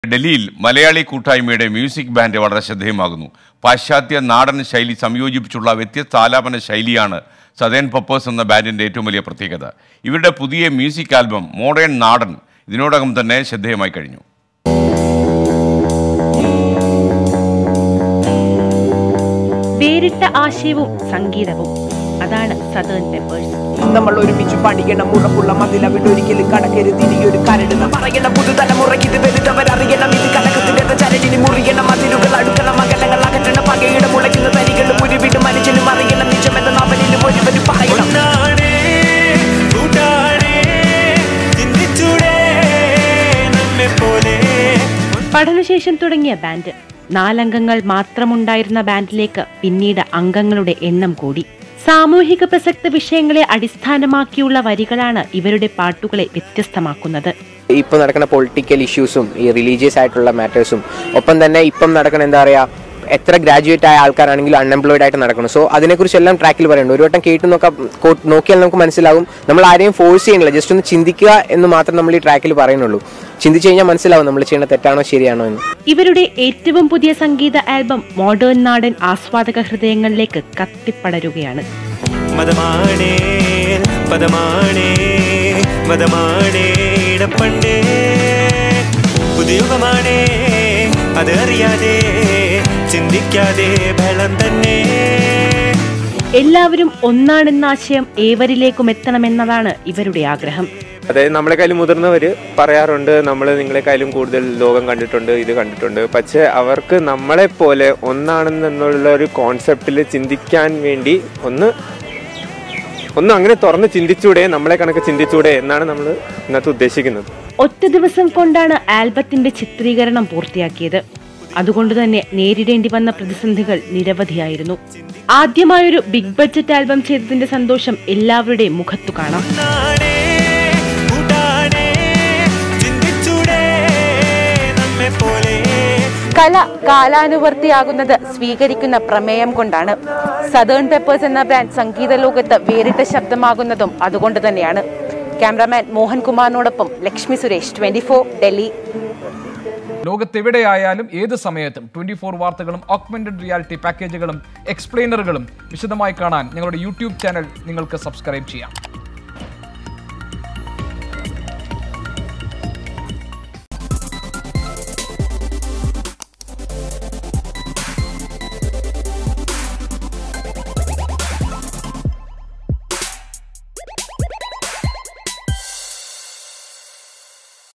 ഡൽഹിയിൽ മലയാളി കൂട്ടായ്മയുടെ music band വളരെ ശ്രദ്ധേയമാകുന്നു പാശ്ചാത്യ നാടൻ ശൈലി സംയോജിപ്പിച്ചുള്ള വ്യത്യസ്ത ആലാപന ശൈലിയാണ് സദേൻ പപ്പേഴ്സ് എന്ന ബാൻഡിന്റെ ഏറ്റവും വലിയ പ്രത്യേകത ഇവരുടെ പുതിയ മ്യൂസിക് ആൽബം മോഡേൺ നാടൻ ഇതിനോടകം തന്നെ ശ്രദ്ധേയമായി കഴിഞ്ഞു വേറിട്ട ആശയവും സംഗീതവും അതാണ് സദേൺ പെപ്പേഴ്സ് നമ്മൾ ഒരുമിച്ച് പഠിക്കണം ഉറപ്പുള്ള മതിൽ അവിടെ ഒരിക്കലും കടക്കരുത് ഇനി ഒരു കരട് പറയണം പുതുതലമുറയ്ക്ക് ഇത് വലുതവരറിയണം ഇത് കലക്കത്തിന്റെ ചരടിന് മുറിയണം അതിരുകൾ അടുക്കണം അകലങ്ങൾ അകറ്റണം പകയുടെ മുളയ്ക്കുന്ന തരികളും ഉരുവിടും മനുഷ്യനും അറിയണം നിജമെന്ന നവലിലും ഒരുവരും പറയണം ഒന്നാണേ കൂട്ടാണേ ചിന്തിച്ചൂടെ നമ്മെ പോലെ പഠനശേഷം തുടങ്ങിയ ബാൻഡ് നാലംഗങ്ങൾ മാത്രമുണ്ടായിരുന്ന ബാൻഡിലേക്ക് പിന്നീട് അംഗങ്ങളുടെ എണ്ണം കൂടി സാമൂഹിക പ്രസക്ത വിഷയങ്ങളെ അടിസ്ഥാനമാക്കിയുള്ള വരികളാണ് ഇവരുടെ പാട്ടുകളെ വ്യത്യസ്തമാക്കുന്നത് ഇപ്പോൾ നടക്കുന്ന പൊളിറ്റിക്കൽ ഇഷ്യൂസും ഈ റിലീജിയസ് ആയിട്ടുള്ള മാറ്റേഴ്സും ഒപ്പം തന്നെ ഇപ്പം നടക്കുന്ന എന്താ പറയുക എത്ര ഗ്രാജുവേറ്റ് ആയ ആൾക്കാരാണെങ്കിലും അൺഎംപ്ലോയിഡ് ആയിട്ട് നടക്കണം സോ അതിനെക്കുറിച്ചെല്ലാം ട്രാക്കിൽ പറയുന്നുണ്ട് ഒരു വട്ടം കേട്ട് നോക്കാം കോ- നോക്കിയാൽ നമുക്ക് മനസ്സിലാവും നമ്മൾ ആരെയും ഫോഴ്സ് ചെയ്യണില്ല ജസ്റ്റ് ഒന്ന് ചിന്തിക്കുക എന്ന് മാത്രം നമ്മൾ ഈ ട്രാക്കിൽ പറയുന്നുള്ളൂ ചിന്തിച്ചു കഴിഞ്ഞാൽ മനസ്സിലാവും നമ്മൾ ചെയ്യുന്ന തെറ്റാണോ ശരിയാണോ എന്ന് ഇവരുടെ ഏറ്റവും പുതിയ സംഗീത ആൽബം മോഡേൺ നാടൻ ആസ്വാദക ഹൃദയങ്ങളിലേക്ക് കത്തിപ്പടരുകയാണ് മതമാണേ പദമാണേ മതമാണേ ഇടപ്പണ്ടേ പുതിയുഗമാണേ അത് അറിയാതെ ചിന്തിക്കാതെ ബലം തന്നെ എല്ലാവരും ഒന്നാണെന്ന ആശയം ഏവരിലേക്കും എത്തണമെന്നതാണ് ഇവരുടെ ആഗ്രഹം അതായത് നമ്മളെക്കാളും മുതിർന്നവർ പറയാറുണ്ട് നമ്മൾ നിങ്ങളെക്കാളും കൂടുതൽ ലോകം കണ്ടിട്ടുണ്ട് ഇത് കണ്ടിട്ടുണ്ട് പക്ഷേ അവർക്ക് നമ്മളെപ്പോലെ ഒന്നാണെന്നുള്ള ഒരു കോൺസെപ്റ്റിൽ ചിന്തിക്കാൻ വേണ്ടി ഒന്ന് ഒന്ന് അങ്ങനെ തുറന്ന് ചിന്തിച്ചൂടെ നമ്മളെ കണക്ക് ചിന്തിച്ചൂടെ എന്നാണ് നമ്മൾ ഇന്നത്തെ ഉദ്ദേശിക്കുന്നത് ഒറ്റ ദിവസം കൊണ്ടാണ് ആൽബത്തിന്റെ ചിത്രീകരണം പൂർത്തിയാക്കിയത് അതുകൊണ്ട് തന്നെ നേരിടേണ്ടി വന്ന പ്രതിസന്ധികൾ നിരവധിയായിരുന്നു ആദ്യമായൊരു ബിഗ് ബഡ്ജറ്റ് ആൽബം ചെയ്തതിന്റെ സന്തോഷം എല്ലാവരുടെയും മുഖത്തു കാണാം ഒന്നാണേ കൂട്ടാണേ ചിന്തിച്ചൂടെ നമ്മെ പോലെ കല കാലാനുവർത്തിയാകുന്നത് സ്വീകരിക്കുന്ന പ്രമേയം കൊണ്ടാണ് സദേൺ പെപ്പേഴ്സ് എന്ന ബ്രാൻഡ് സംഗീത ലോകത്ത് വേറിട്ട ശബ്ദമാകുന്നതും അതുകൊണ്ട് തന്നെയാണ് ക്യാമറാമാൻ മോഹൻകുമാറിനോടൊപ്പം ലക്ഷ്മി സുരേഷ് ട്വന്റി ഡൽഹി ലോകത്തെവിടെയായാലും ഏത് സമയത്തും ട്വന്റി ഫോർ വാർത്തകളും ഓഗ്മെന്റഡ് റിയാലിറ്റി പാക്കേജുകളും എക്സ്പ്ലെയിനറുകളും വിശദമായി കാണാൻ ഞങ്ങളുടെ യൂട്യൂബ് ചാനൽ നിങ്ങൾക്ക് സബ്സ്ക്രൈബ് ചെയ്യാം